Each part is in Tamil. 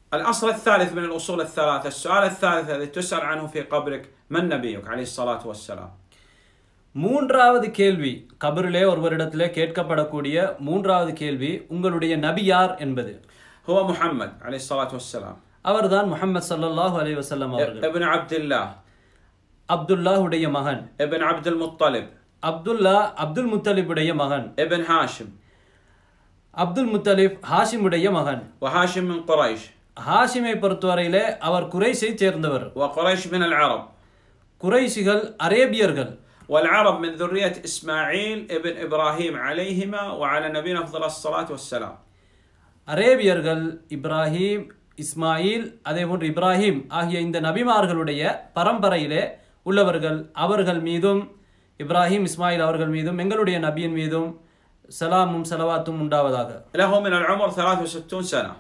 الأصل الثالث من الأصول الثلاثة السؤال الثالث الذي تسأل عنه في قبرك من نبيك عليه الصلاة والسلام மூன்றாவது கேள்வி கபரிலே ஒருவரிடத்திலே கேட்கப்படக்கூடிய மூன்றாவது கேள்வி உங்களுடைய நபி யார் என்பது هو محمد عليه الصلاة والسلام அவர்தான் முஹம்மது ஸல்லல்லாஹு அலைஹி வஸல்லம் அவர்கள் ابن عبد الله அப்துல்லாஹுடைய மகன் ابن عبد المطلب அப்துல்லா அப்துல் முத்தலிபுடைய மகன் ابن هاشم அப்துல் முத்தலிப் ஹாஷிமுடைய மகன் وهاشم من قريش ஹாஷிமை பொறுத்தவரையிலே அவர் குறைஷை சேர்ந்தவர் وقريش من العرب குறைஷிகள் அரேபியர்கள் والعرب من ذرية إسماعيل ابن إبراهيم عليهما وعلى نبينا أفضل الصلاة والسلام அரேபியர்கள் இப்ராஹிம் இஸ்மாயில் அதே போன்று இப்ராஹிம் ஆகிய இந்த நபிமார்களுடைய பரம்பரையிலே உள்ளவர்கள் அவர்கள் மீதும் இப்ராஹிம் இஸ்மாயில் அவர்கள் மீதும் எங்களுடைய நபியின் மீதும் சலாமும் சலவாத்தும் உண்டாவதாக له من العمر 63 سنة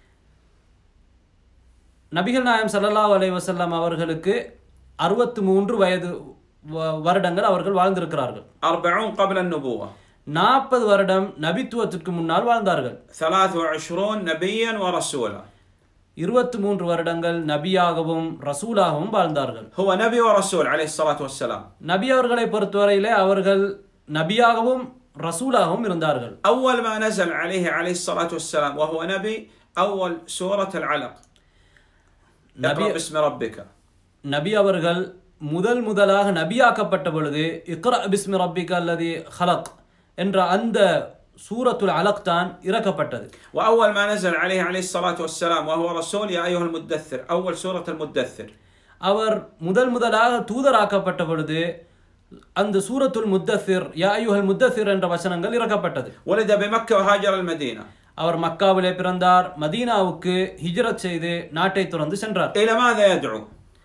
நபிகள் நாயம் ஸல்லல்லாஹு அலைஹி வஸல்லம் அவர்களுக்கு அறுபத்து மூன்று வயது வ- வருடங்கள் அவர்கள் வாழ்ந்திருக்கிறார்கள் 40 قبل النبوة நாற்பது வருடம் நபித்துவத்திற்கு முன்னால் வாழ்ந்தார்கள் 23 نبيا ورسولا இருபத்தி மூன்று வருடங்கள் நபியாகவும் ரசூலாகவும் வாழ்ந்தார்கள் هو نبي ورسول عليه الصلاة والسلام நபி அவர்களை பொறுத்தவரையிலே அவர்கள் நபியாகவும் ரசூலாகவும் இருந்தார்கள் أول ما نزل عليه عليه الصلاة والسلام وهو نبي أول سورة العلق اقرأ نبي- باسم ربك நபி அவர்கள் முதல் முதலாக நபியாக்கப்பட்ட பொழுது இக்ரா பிஸ்மி ரப்பிக அல்லது ஹலக் என்ற அந்த சூரத்துல் அலக் தான் இறக்கப்பட்டது وأول ما نزل عليه عليه الصلاة والسلام وهو رسول يا أيها المدثر أول سورة المدثر அவர் முதல் முதலாக தூதராக்கப்பட்ட பொழுது அந்த சூரத்துல் முத்தசிர் யா ஐயுஹல் முத்தசிர் என்ற வசனங்கள் இறக்கப்பட்டது ولد بمكة وهاجر المدينة அவர் மக்காவிலே பிறந்தார் மதீனாவுக்கு ஹிஜ்ரத் செய்து நாட்டை துறந்து சென்றார் إلى ماذا يدعو؟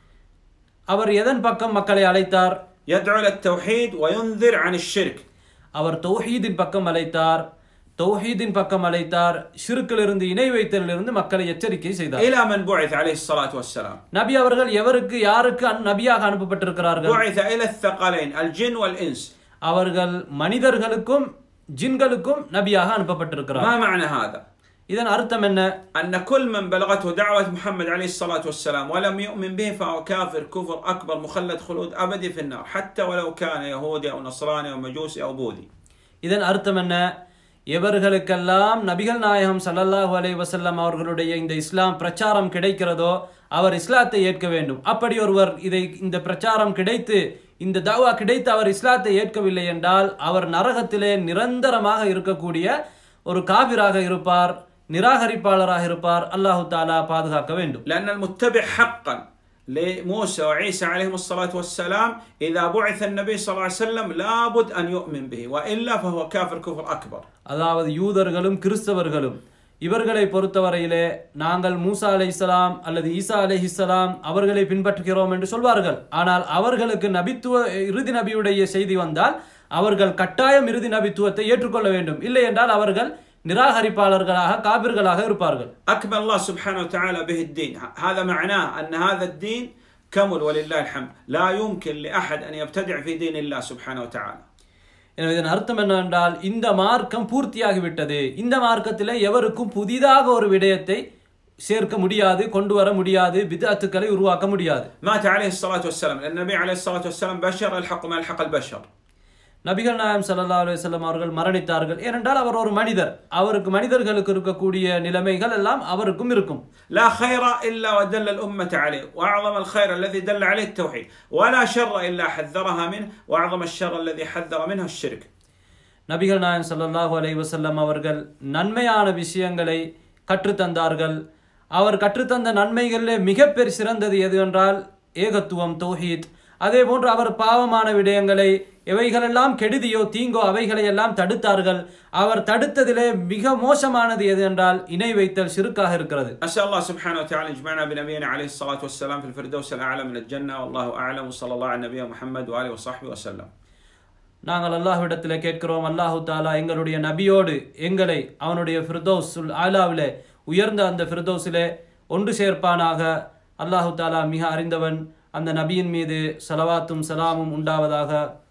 அவர் எதன் பக்கம் மக்களை அழைத்தார் يدعو إلى التوحيد وينذر عن الشرك அவர் தௌஹீதின் பக்கம் அழைத்தார் தௌஹீதின் பக்கம் அழைத்தார் ஷிருக்கிலிருந்து இணை வைத்தலிலிருந்து மக்களை எச்சரிக்கை செய்தார் إلى من بعث عليه الصلاة والسلام நபி அவர்கள் எவருக்கு யாருக்கு அன்- நபியாக அனுப்பப்பட்டிருக்கிறார்கள் بعث إلى الثقلين الجن والإنس அவர்கள் மனிதர்களுக்கும் ஜின்களுக்கும் நபியாக அனுப்பப்பட்டிருக்கிறார் ما معنى هذا؟ இதன் அர்த்தம் என்ன أن كل من بلغته دعوة محمد عليه الصلاة والسلام ولم يؤمن به فهو كافر كفر أكبر مخلد خلود أبدي في النار حتى ولو كان يهودي أو نصراني أو مجوسي أو بوذي இதன் அர்த்தம் என்ன எவர்களுக்கெல்லாம் நபிகள் நாயகம் ஸல்லல்லாஹு அலைஹி வஸல்லம் அவர்களுடைய இந்த இஸ்லாம் பிரச்சாரம் கிடைக்கிறதோ அவர் இஸ்லாத்தை ஏற்க வேண்டும் அப்படி ஒருவர் இதை இந்த பிரச்சாரம் கிடைத்து இந்த தவா கிடைத்து அவர் இஸ்லாத்தை ஏற்கவில்லை என்றால் அவர் நரகத்திலே நிரந்தரமாக இருக்கக்கூடிய ஒரு காபிராக இருப்பார் நிராகரிப்பாளராக இருப்பார் அல்லாஹு தாலா பாதுகாக்க வேண்டும் لأن المتبع حقا لموسى وعيسى عليهم الصلاة والسلام إذا بعث النبي صلى الله عليه وسلم لابد أن يؤمن به وإلا فهو كافر كفر أكبر அதாவது யூதர்களும் கிறிஸ்தவர்களும் இவர்களை பொறுத்தவரையிலே நாங்கள் மூசா அலைஹிஸ்ஸலாம் அல்லது ஈசா அலைஹிஸ்ஸலாம் அவர்களை பின்பற்றுகிறோம் என்று சொல்வார்கள் ஆனால் அவர்களுக்கு நபித்துவ இறுதி நபியுடைய செய்தி வந்தால் அவர்கள் கட்டாயம் இறுதி நபித்துவத்தை ஏற்றுக்கொள்ள வேண்டும் இல்லை என்றால் அவர்கள் நிராகரிப்பாளர்களாக காபிர்களாக இருப்பார்கள் أكمل الله سبحانه وتعالى به الدين هذا معناه أن هذا الدين كمل ولله الحمد لا يمكن لأحد أن يبتدع في دين الله سبحانه وتعالى எனவே இதன் அர்த்தம் என்னவென்றால் இந்த மார்க்கம் பூர்த்தியாகிவிட்டது இந்த மார்க்கத்தில் எவருக்கும் புதிதாக ஒரு விடயத்தை சேர்க்க முடியாது கொண்டு வர முடியாது பிதத்துக்களை உருவாக்க முடியாது مات عليه الصلاة والسلام لأن النبي عليه الصلاة والسلام بشر يلحق ما يلحق البشر நபிகள் நாயம் ஸல்லல்லாஹு அலைஹி வஸல்லம் அவர்கள் மரணித்தார்கள் ஏனென்றால் அவர் ஒரு மனிதர் அவருக்கு மனிதர்களுக்கு இருக்கக்கூடிய நிலைமைகள் எல்லாம் அவருக்கும் இருக்கும் لا خير إلا ودل الأمة عليه وأعظم الخير الذي دل عليه التوحيد ولا شر إلا حذرها منه وأعظم الشر الذي حذر منه الشرك நபிகள் நாயம் ஸல்லல்லாஹு அலைஹி வஸல்லம் அவர்கள் நன்மையான விஷயங்களை கற்றுத்தந்தார்கள் அவர் கற்றுத்தந்த நன்மைகளிலே மிகப்பெரிய சிறந்தது எது என்றால் ஏகத்துவம் தௌஹீத் அதே போன்று அவர் பாவமான விடயங்களை எவைகளெல்லாம் கெடுதியோ தீங்கோ அவைகளை எல்லாம் தடுத்தார்கள் அவர் தடுத்ததிலே மிக மோசமானது எது என்றால் இணை வைத்தல் சிறுக்காக இருக்கிறது أسأل الله سبحانه وتعالى أن يجمعنا بنبينا عليه الصلاة والسلام في الفردوس الأعلى من الجنة والله أعلم وصلى الله على نبينا محمد وآله وصحبه وسلم நாங்கள் அல்லாஹ்விடத்தில் கேட்கிறோம் அல்லாஹு தாலா எங்களுடைய நபியோடு எங்களை அவனுடைய ஃபிர்தௌசுல் ஆலாவிலே உயர்ந்த அந்த ஃபிர்தௌஸிலே ஒன்று சேர்ப்பானாக அல்லாஹு தாலா மிக அறிந்தவன் அந்த நபியின் மீது சலவாத்தும் சலாமும் உண்டாவதாக